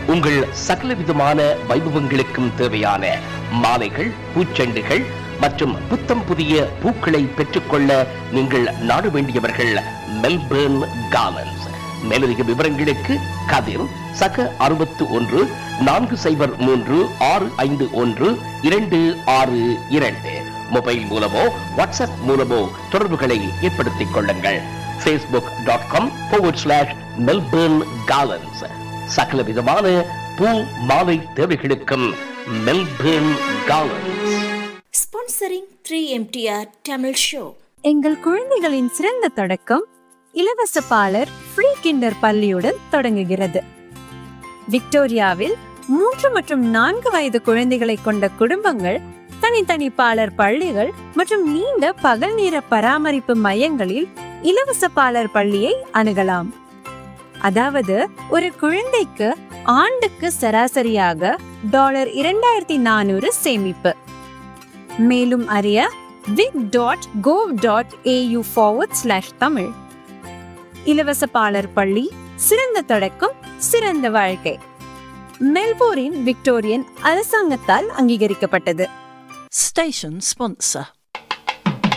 உங்கள் சகலவிதமான வைபவங்களுக்கும் தேவையான மாலைகள் பூச்செண்டுகள் மற்றும் புத்தம் புதிய பூக்களை பெற்றுக்கொள்ள நீங்கள் நாட வேண்டியவர்கள் மெல்பேர்ன் கார்லன்ஸ் மேலதிக விவரங்களுக்கு கதிர் சக அறுபத்து ஒன்று நான்கு சைபர் மூன்று ஆறு ஐந்து ஒன்று இரண்டு ஆறு இரண்டு மொபைல் மூலமோ வாட்ஸ்அப் மூலமோ தொடர்புகளை ஏற்படுத்திக் கொள்ளுங்கள் Facebook dot com slash Melbourne garlands சகல விதமான பூ மாலை தேவைகளுக்கும் Melbourne garlands Sponsoring 3MTR Tamil Show. எங்கள் குழந்தைகளின் சிறந்த தொடக்கம் இலவச பாலர் ஃப்ரீ கிண்டர் பள்ளியுடன் தொடங்குகிறது விக்டோரியாவில் மூன்று மற்றும் நான்கு வயது குழந்தைகளை கொண்ட குடும்பங்கள் தனித்தனி பாலர் பள்ளிகள் மற்றும் நீண்ட பகல் நேர பராமரிப்பு மையங்களில் இலவச பாலர் பள்ளியை அணுகலாம் அதாவது ஒரு குழந்தைக்கு ஆண்டுக்கு சராசரியாக டாலர் இரண்டாயிரத்தி நானூறு சேமிப்பு மேலும் அறிய vic dot gov dot AU forward slash Tamil இலவச பாலர் பள்ளி சிறந்த தொடக்கம் சிறந்த வாழ்க்கை மெல்போரின் விக்டோரியன் அரசாங்கத்தால் அங்கீகரிக்கப்பட்டது Station sponsor.